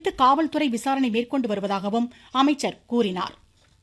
குறித்து காவல்துறை விசாரணை மேற்கொண்டு வருவதாகவும் அமைச்சர் கூறினார்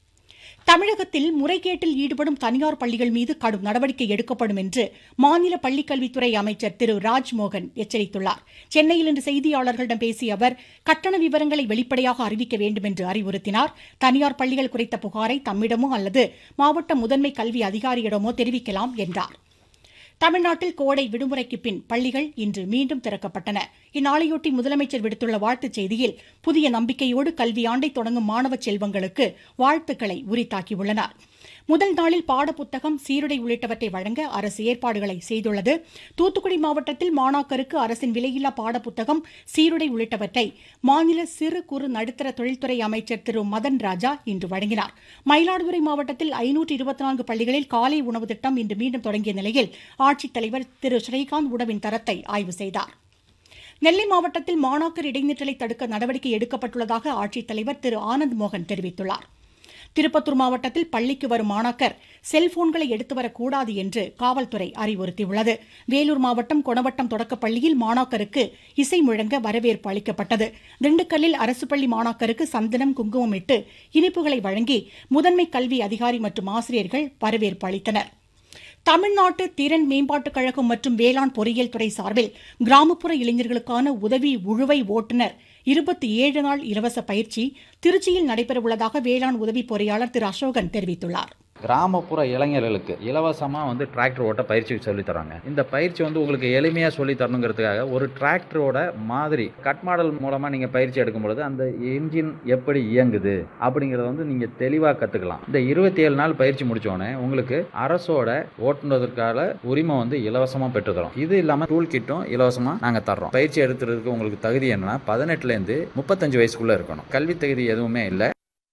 தமிழகத்தில் முறைகேட்டில் ஈடுபடும் தனியார் பள்ளிகள் மீது கடும் நடவடிக்கை எடுக்கப்படும் என்று மாநில பள்ளிக்கல்வித்துறை அமைச்சர் திரு ராஜ்மோகன் எச்சரித்துள்ளார் சென்னையில் இன்று செய்தியாளர்களிடம் பேசிய அவர் கட்டண விவரங்களை வெளிப்படையாக அறிவிக்க வேண்டும் என்று அறிவுறுத்தினார் தனியார் பள்ளிகள் குறித்த புகாரை தம்மிடமோ அல்லது மாவட்ட முதன்மை கல்வி அதிகாரியிடமோ தெரிவிக்கலாம் என்றார் தமிழ்நாட்டில் கோடை விடுமுறைக்கு பின் பள்ளிகள் இன்று மீண்டும் திறக்கப்பட்டன இந்நாளையொட்டி முதலமைச்சர் விடுத்துள்ள வாழ்த்துச் செய்தியில் புதிய நம்பிக்கையோடு கல்வியாண்டை தொடங்கும் மாணவ செல்வங்களுக்கு வாழ்த்துக்களை உரித்தாக்கியுள்ளனர் முதல் நாளில் பாடப்புத்தகம் சீருடை உள்ளிட்டவற்றை வழங்க அரசு ஏற்பாடுகளை செய்துள்ளது தூத்துக்குடி மாவட்டத்தில் மாணாக்கருக்கு அரசின் விலையில்லா பாடப்புத்தகம் சீருடை உள்ளிட்டவற்றை மாநில சிறு குறு நடுத்தர தொழில்துறை அமைச்சர் திரு மதன் ராஜா இன்று வழங்கினார் மயிலாடுதுறை மாவட்டத்தில் ஐநூற்று இருபத்தி நான்கு பள்ளிகளில் காலை உணவு திட்டம் இன்று மீண்டும் தொடங்கிய நிலையில் ஆட்சித்தலைவர் திரு ஸ்ரீகாந்த் உணவின் தரத்தை ஆய்வு செய்தார் நெல்லை மாவட்டத்தில் மாணாக்கர் இடைநிற்றலை தடுக்க நடவடிக்கை எடுக்கப்பட்டுள்ளதாக ஆட்சித்தலைவர் திரு ஆனந்த் மோகன் தெரிவித்துள்ளார் திருப்பத்தூர் மாவட்டத்தில் பள்ளிக்கு வரும் மாணாக்கர் செல்போன்களை எடுத்து வரக்கூடாது என்று காவல்துறை அறிவுறுத்தியுள்ளது வேலூர் மாவட்டம் கொணவட்டம் தொடக்கப் பள்ளியில் மாணாக்கருக்கு இசை முழங்க வரவேற்பு அளிக்கப்பட்டது திண்டுக்கல்லில் அரசு பள்ளி மாணாக்கருக்கு சந்தனம் குங்குமம் இட்டு இனிப்புகளை வழங்கி முதன்மை கல்வி அதிகாரி மற்றும் ஆசிரியர்கள் வரவேற்பு அளித்தனர் தமிழ்நாட்டு திறன் மேம்பாட்டுக் கழகம் மற்றும் வேளாண் பொறியியல் துறை சார்பில் கிராமப்புற இளைஞர்களுக்கான உதவி உழுவை ஓட்டுநர் இருபத்தி ஏழு நாள் இலவச பயிற்சி திருச்சியில் நடைபெறவுள்ளதாக வேளாண் உதவி பொறியாளர் திரு அசோகன் தெரிவித்துள்ளார் கிராமப்புற இளைஞர்களுக்கு இலவசமாக வந்து டிராக்டர் ஓட்ட பயிற்சி சொல்லி தராங்க இந்த பயிற்சி வந்து உங்களுக்கு எளிமையாக சொல்லி தரணுங்கிறதுக்காக ஒரு டிராக்டரோட மாதிரி கட் மாடல் மூலமாக நீங்கள் பயிற்சி எடுக்கும் பொழுது அந்த இன்ஜின் எப்படி இயங்குது அப்படிங்கிறத வந்து நீங்கள் தெளிவாக கற்றுக்கலாம் இந்த இருபத்தி ஏழு நாள் பயிற்சி முடித்தோடனே உங்களுக்கு அரசோட ஓட்டுனதற்கான உரிமை வந்து இலவசமாக பெற்றுத்தரோம் இது இல்லாமல் டூல் கிட்டும் இலவசமாக நாங்கள் தர்றோம் பயிற்சி எடுத்துறதுக்கு உங்களுக்கு தகுதி என்னன்னா பதினெட்டுலேருந்து முப்பத்தஞ்சு வயசுக்குள்ளே இருக்கணும் கல்வி தகுதி எதுவுமே இல்லை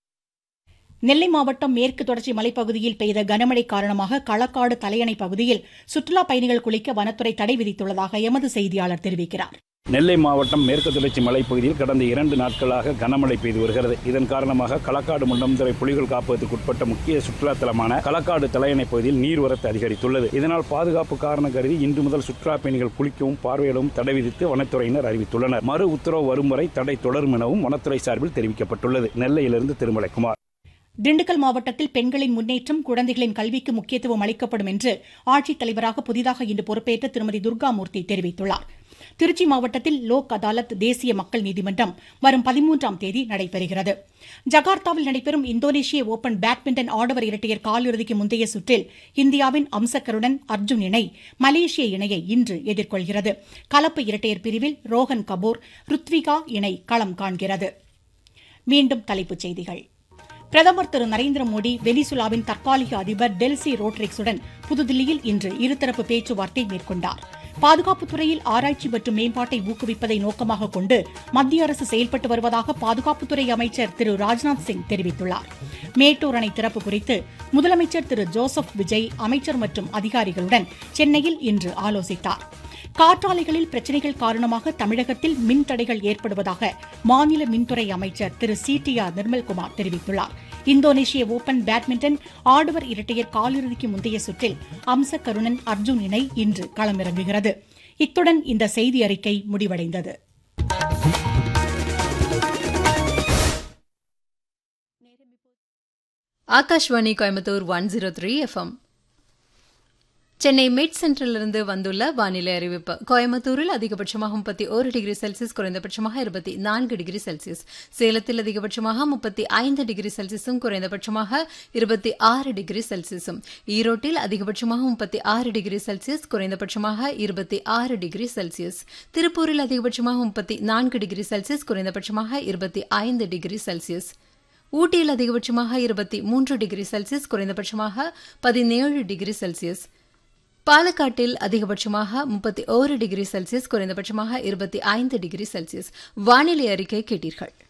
நெல்லை மாவட்டம் மேற்கு தொடர்ச்சி மலைப்பகுதியில் பெய்த கனமழை காரணமாக களக்காடு தலையணை பகுதியில் சுற்றுலா பயணிகள் குளிக்க வனத்துறை தடை விதித்துள்ளதாக எமது செய்தியாளர் தெரிவிக்கிறார் நெல்லை மாவட்டம் மேற்கு தொடர்ச்சி மலைப்பகுதியில் கடந்த இரண்டு நாட்களாக கனமழை பெய்து வருகிறது இதன் காரணமாக களக்காடு முண்டம்துறை புலிகள் காப்பகத்துக்கு உட்பட்ட முக்கிய சுற்றுலா தலமான களக்காடு தலையணை பகுதியில் நீர்வரத்து அதிகரித்துள்ளது இதனால் பாதுகாப்பு காரணம் கருதி இன்று முதல் சுற்றுலா பயணிகள் குளிக்கவும் பார்வையிடவும் தடை விதித்து வனத்துறையினர் அறிவித்துள்ளனர் மறு உத்தரவு வரும் வரை தடை தொடரும் எனவும் வனத்துறை சார்பில் தெரிவிக்கப்பட்டுள்ளது நெல்லையிலிருந்து திருமலைக்குமார் திண்டுக்கல் மாவட்டத்தில் பெண்களின் முன்னேற்றம் குழந்தைகளின் கல்விக்கு முக்கியத்துவம் அளிக்கப்படும் என்று ஆட்சித்தலைவராக புதிதாக இன்று பொறுப்பேற்ற திருமதி துர்காமூர்த்தி தெரிவித்துள்ளார் திருச்சி மாவட்டத்தில் லோக் அதாலத் தேசிய மக்கள் நீதிமன்றம் வரும் பதிமூன்றாம் தேதி நடைபெறுகிறது ஜகார்த்தாவில் நடைபெறும் இந்தோனேஷிய ஓபன் பேட்மிண்டன் ஆடவர் இரட்டையர் காலிறுதிக்கு முந்தைய சுற்றில் இந்தியாவின் அம்சக்கருடன் அர்ஜுன் இணை மலேசிய இணையை இன்று எதிர்கொள்கிறது கலப்பு இரட்டையர் பிரிவில் ரோஹன் கபூர் ருத்விகா இணை களம் காண்கிறது மீண்டும் தலைப்புச் செய்திகள் பிரதமர் திரு நரேந்திர மோடி வெனிசுலாவின் தற்காலிக அதிபர் டெல்சி ரோட்ரிக்ஸுடன் புதுதில்லியில் இன்று இருதரப்பு பேச்சுவார்த்தை மேற்கொண்டார் பாதுகாப்புத் துறையில் ஆராய்ச்சி மற்றும் மேம்பாட்டை ஊக்குவிப்பதை நோக்கமாக கொண்டு மத்திய அரசு செயல்பட்டு வருவதாக பாதுகாப்புத்துறை அமைச்சர் திரு ராஜ்நாத் சிங் தெரிவித்துள்ளார் மேட்டூர் அணை திறப்பு குறித்து முதலமைச்சர் திரு ஜோசப் விஜய் அமைச்சர் மற்றும் அதிகாரிகளுடன் சென்னையில் இன்று ஆலோசித்தார் காற்றாலைகளில் பிரச்சினைகள் காரணமாக தமிழகத்தில் மின் தடைகள் ஏற்படுவதாக மாநில மின்துறை அமைச்சர் Thiru C T R Nirmalkumar தெரிவித்துள்ளார் இந்தோனேஷிய ஓபன் பேட்மிண்டன் ஆடவர் இரட்டையர் காலிறுதிக்கு முந்தைய சுற்றில் அம்ச கருணன் அர்ஜுன் இணை இன்று களமிறங்குகிறது இத்துடன் இந்த செய்தி அறிக்கை முடிவடைந்தது Akashvani Coimbatore one zero three FM Chennai met சென்ட்ரலிருந்து வந்துள்ள வானிலை அறிவிப்பு கோயம்புத்தூரில் அதிகபட்சமாக முப்பத்தி ஒரு டிகிரி செல்சியஸ் குறைந்தபட்சமாக இருபத்தி நான்கு டிகிரி செல்சியஸ் சேலத்தில் அதிகபட்சமாக முப்பத்தி ஐந்து டிகிரி செல்சியஸும் குறைந்தபட்சமாக இருபத்தி ஆறு டிகிரி செல்சியஸும் ஈரோட்டில் அதிகபட்சமாக முப்பத்தி ஆறு டிகிரி செல்சியஸ் குறைந்தபட்சமாக இருபத்தி ஆறு டிகிரி செல்சியஸ் திருப்பூரில் அதிகபட்சமாக முப்பத்தி நான்கு டிகிரி செல்சியஸ் குறைந்தபட்சமாக இருபத்தி ஐந்து டிகிரி செல்சியஸ் ஊட்டியில் அதிகபட்சமாக இருபத்தி மூன்று டிகிரி செல்சியஸ் குறைந்தபட்சமாக பதினேழு டிகிரி செல்சியஸ் பாலக்காட்டில் அதிகபட்சமாக முப்பத்தி ஓரு டிகிரி செல்சியஸ் குறைந்தபட்சமாக இருபத்தி ஐந்து டிகிரி செல்சியஸ் வானிலை அறிக்கை கேட்டீர்கள்